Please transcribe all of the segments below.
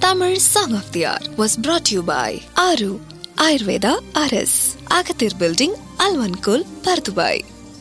Tamil Song of the Hour was brought to you by Aru Ayurveda RS, Agathir Building, Alvankul, Pardubai.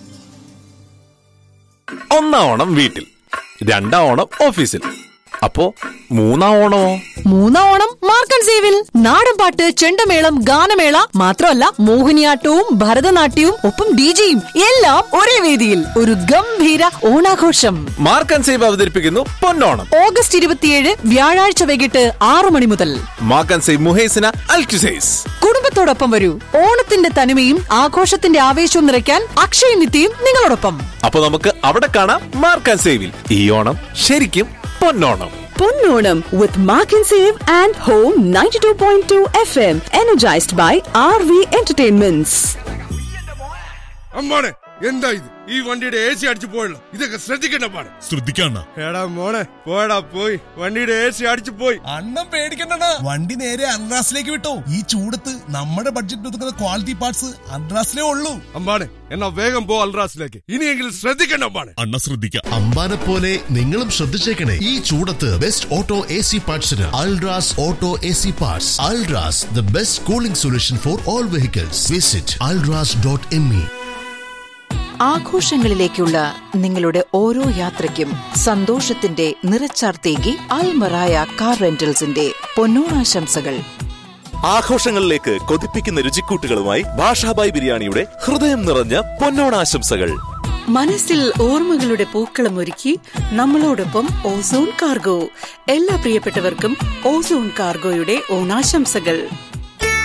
ഒന്നാം ഓണം വീട്ടിൽ രണ്ടാം ഓണം ഓഫീസിൽ അപ്പോ മൂന്നാം ഓണമോ മൂന്നാം ഓണം മാർക്കൻ സേവിൽ നാടൻ പാട്ട് ചെണ്ടമേളം ഗാനമേള മാത്രമല്ല മോഹിനിയാട്ടവും ഭരതനാട്യവും ഒപ്പം ഡിജയും എല്ലാം ഒരേ വേദിയിൽ ഒരു ഗംഭീര ഓണാഘോഷം മാർക്കൻ സേവ് അവതരിപ്പിക്കുന്നു പൊന്നോണം ഓഗസ്റ്റ് ഇരുപത്തിയേഴ് വ്യാഴാഴ്ച വൈകിട്ട് ആറു മണി മുതൽ മാർക്കൻ സേവ് മുഹേസിന അൽക്യുസൈസ് കുടുംബത്തോടൊപ്പം വരൂ ഓണത്തിന്റെ തനിമയും ആഘോഷത്തിന്റെ ആവേശവും നിറയ്ക്കാൻ അക്ഷയ നിത്യയും നിങ്ങളോടൊപ്പം അപ്പൊ നമുക്ക് അവിടെ കാണാം മാർക്കൻ സേവിൽ ഈ ഓണം ശരിക്കും പൊന്നോണം Ponnonam with Mark and Save and Home 92.2 FM. Energized by RV Entertainments. അമ്മാണെ എന്താ ഇത് ഈ വണ്ടിയുടെ എ സി അടിച്ചു പോയല്ലോ ഇതൊക്കെ ശ്രദ്ധിക്കണ്ട പാടെ ശ്രദ്ധിക്കണ്ട എടാ മോനെ പോയടാ പോയി വണ്ടിയുടെ എ സി അടിച്ചു പോയി അണ്ണം പേടിക്കണ്ടടാ വണ്ടി നേരെ അൺറാസിലേക്ക് വിട്ടോ ഈ ചൂടത്ത് നമ്മുടെ ബഡ്ജറ്റ് ഒതുക്കുന്ന ക്വാളിറ്റി പാർട്സ് അൺറാസിലേ ഉള്ളൂ അമ്മാണെ എന്നാ വേഗം പോ അൽറാസിലേക്ക് ഇനിയെങ്കിലും ശ്രദ്ധിക്കണ്ട അമ്മാണെ അണ്ണ ശ്രദ്ധിക്കാം അമ്പാനെ പോലെ നിങ്ങളും ശ്രദ്ധിച്ചേക്കണേ ഈ ചൂടത്ത് ബെസ്റ്റ് ഓട്ടോ എ സി പാർട്സിന് Ultras auto A C parts Ultras the best cooling solution for all vehicles visit Ultras dot M E ആഘോഷങ്ങളിലേക്കുള്ള നിങ്ങളുടെ ഓരോ യാത്രയ്ക്കും സന്തോഷത്തിന്റെ നിറച്ചാർത്തേകി അൽമറായ കാർ റെന്റൽസിന്റെ പൊന്നോണാശംസകൾ ആഘോഷങ്ങളിലേക്ക് കൊതിപ്പിക്കുന്ന രുചിക്കൂട്ടുകളുമായി ഭാഷാബായ് ബിരിയാണിയുടെ ഹൃദയം നിറഞ്ഞ പൊന്നോണാശംസകൾ മനസ്സിൽ ഓർമ്മകളുടെ പൂക്കളം ഒരുക്കി നമ്മളോടൊപ്പം ഓസോൺ കാർഗോ എല്ലാ പ്രിയപ്പെട്ടവർക്കും ഓസോൺ കാർഗോയുടെ ഓണാശംസകൾ